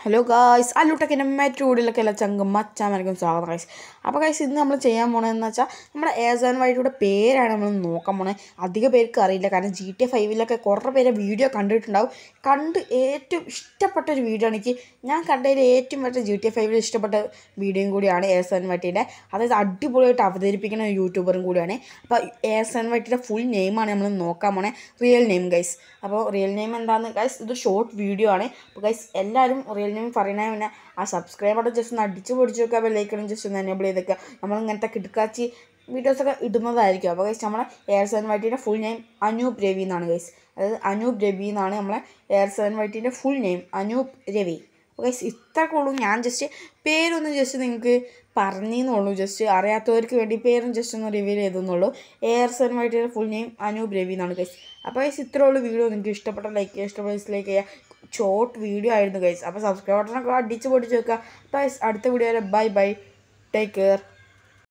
hello guys അല്ലൂട്ടൊക്കെ മെറ്റൂഡിലൊക്കെ എല്ലാ ചങ്കും മച്ചാമനക്കും സ്വാഗതം guys അപ്പോൾ ഗൈസ് ഇന്ന് നമ്മൾ ചെയ്യാൻ പോണതെന്ന് വെച്ചാൽ നമ്മുടെ ഏസാൻ വൈറ്റിയുടെ പേരാണ് നമ്മൾ നോക്കാൻ പോണത് അധിക പേർക്ക് അറിയില്ല കാരണം ജി ടി ഫൈവിലൊക്കെ കുറേ പേരെ വീഡിയോ കണ്ടിട്ടുണ്ടാവും കണ്ട് ഏറ്റവും ഇഷ്ടപ്പെട്ട ഒരു വീഡിയോ ആണ് എനിക്ക് ഞാൻ കണ്ടതിൽ ഏറ്റവും മറ്റേ ജി ടി ഫൈവിൽ ഇഷ്ടപ്പെട്ട വീഡിയോയും കൂടിയാണ് ഏസാൻ വൈറ്റിയുടെ അതായത് അടിപൊളിയായിട്ട് അവതരിപ്പിക്കുന്ന ഒരു യൂട്യൂബറും കൂടിയാണ് അപ്പോൾ ഏസാൻ വൈറ്റിയുടെ ഫുൾ നെയിമാണ് നമ്മൾ നോക്കാൻ പോണേ റിയൽ നെയിം ഗൈസ് അപ്പോൾ റിയൽ നെയിം എന്താണെന്ന് ഗൈസ് ഇത് ഷോർട്ട് വീഡിയോ ആണ് അപ്പോൾ ഗൈസ് എല്ലാവരും റിയൽ നെയിം പറയുന്നതിന് മുന്നേ ആ സബ്സ്ക്രൈബ് ബട്ടൺ ജസ്റ്റ് ഒന്ന് അടിച്ച് പൊടിച്ച് വെക്കുക ബെല്ലൈക്കണം ജസ്റ്റ് ഒന്ന് എനേബിൾ ചെയ്തേക്കുക നമ്മൾ ഇങ്ങനത്തെ കിടക്കാച്ചി വീഡിയോസൊക്കെ ഇടുന്നതായിരിക്കും അപ്പോൾ ഗൈസ് നമ്മളെ എയർ സെവൻ വൈറ്റിൻ്റെ ഫുൾ നെയിം അനൂപ് രവി എന്നാണ് ഗൈസ് അതായത് അനൂപ് രവി എന്നാണ് നമ്മളെ എയർ സെവൻ വൈറ്റിൻ്റെ ഫുൾ നെയിം അനൂപ് രവി അപ്പോൾ ഗൈസ് ഇത്രയൊക്കെ ഉള്ളൂ ഞാൻ ജസ്റ്റ് പേരൊന്ന് ജസ്റ്റ് നിങ്ങൾക്ക് പറഞ്ഞെന്നുള്ളൂ ജസ്റ്റ് അറിയാത്തവർക്ക് വേണ്ടി പേരും ജസ്റ്റ് ഒന്ന് റിവീൽ ചെയ്തെന്നുള്ളൂ എയർ സെവൻ വൈറ്റിയുടെ ഫുൾ നെയിം അനൂപ് രവി എന്നാണ് ഗൈസ് അപ്പോൾ ഗൈസ് ഇത്രയുള്ള വീഡിയോ നിങ്ങൾക്ക് ഇഷ്ടപ്പെട്ട ലൈക്ക് ചെയ്യുക ഇഷ്ടപ്പെട്ട ലൈക്ക് ചെയ്യുക ഷോർട്ട് വീഡിയോ ആയിരുന്നു ഗൈസ് അപ്പോൾ സബ്സ്ക്രൈബ് ബട്ടണൊക്കെ അടിച്ച് പൊടിച്ച് വെക്കുക അപ്പോൾ ഗൈസ് അടുത്ത വീഡിയോ വരെ ബൈ ബൈ ടേക്ക് കെയർ